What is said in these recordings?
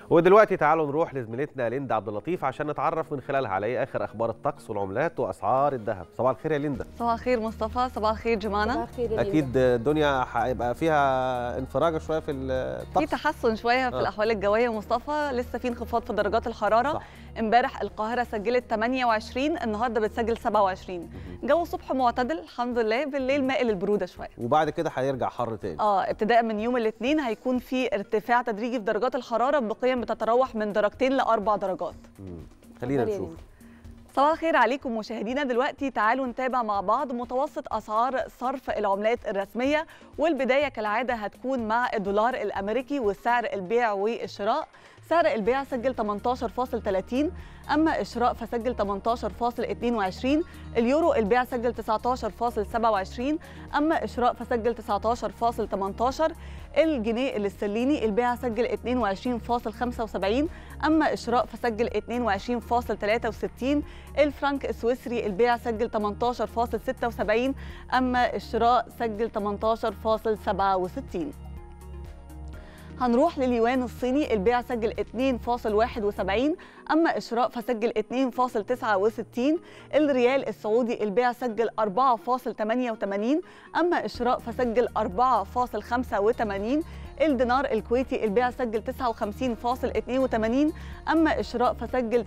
ودلوقتي تعالوا نروح لزميلتنا ليندا عبد اللطيف عشان نتعرف من خلالها على ايه اخر اخبار الطقس والعملات واسعار الذهب صباح الخير يا ليندا صباح الخير مصطفى صباح الخير جمانة صباح الخير يا اكيد الدنيا هيبقى فيها انفراجه شويه في في الطقس تحسن شويه في آه. الاحوال الجويه مصطفى لسه في انخفاض في درجات الحراره صح. امبارح القاهره سجلت 28 النهارده بتسجل 27 جو الصبح معتدل الحمد لله بالليل مائل للبروده شويه وبعد كده هيرجع حر تاني اه ابتداء من يوم الاثنين هيكون في ارتفاع تدريجي في درجات الحراره بقيم بتتراوح من درجتين لاربع درجات مم. خلينا اتفضلي يا نشوف ليندا. صباح الخير عليكم مشاهدينا دلوقتي تعالوا نتابع مع بعض متوسط اسعار صرف العملات الرسميه والبدايه كالعاده هتكون مع الدولار الامريكي وسعر البيع والشراء سعر البيع سجل 18.30 اما الشراء فسجل 18.22 اليورو البيع سجل 19.27 اما الشراء فسجل 19.18 الجنيه الاسترليني البيع سجل 22.75 اما الشراء فسجل 22.63 الفرنك السويسري البيع سجل 18.76 اما الشراء سجل 18.67 هنروح لليوان الصيني البيع سجل 2.71 اما الشراء فسجل 2.69 الريال السعودي البيع سجل 4.88 اما الشراء فسجل 4.85 الدينار الكويتي البيع سجل 59.82 اما الشراء فسجل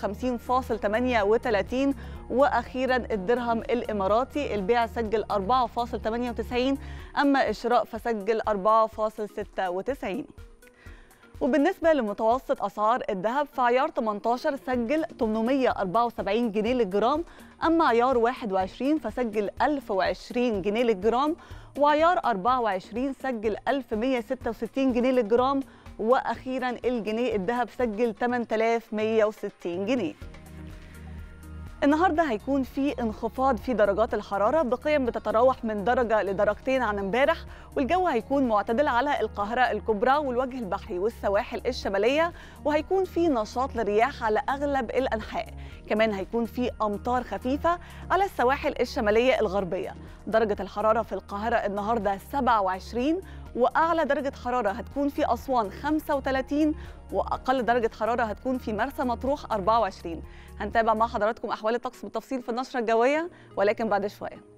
59.38 واخيرا الدرهم الاماراتي البيع سجل 4.98 اما الشراء فسجل 4.96 وبالنسبة لمتوسط أسعار الذهب فعيار 18 سجل 874 جنيه للجرام أما عيار 21 فسجل 1020 جنيه للجرام وعيار 24 سجل 1166 جنيه للجرام وأخيرا الجنيه الذهب سجل 8160 جنيه النهارده هيكون في انخفاض في درجات الحراره بقيم بتتراوح من درجه لدرجتين عن امبارح والجو هيكون معتدل على القاهره الكبرى والوجه البحري والسواحل الشماليه وهيكون في نشاط للرياح على اغلب الانحاء كمان هيكون في امطار خفيفه على السواحل الشماليه الغربيه درجه الحراره في القاهره النهارده 27 واعلى درجه حراره هتكون في اسوان 35 واقل درجه حراره هتكون في مرسى مطروح 24 هنتابع مع حضراتكم احوال الطقس بالتفصيل في النشره الجويه ولكن بعد شويه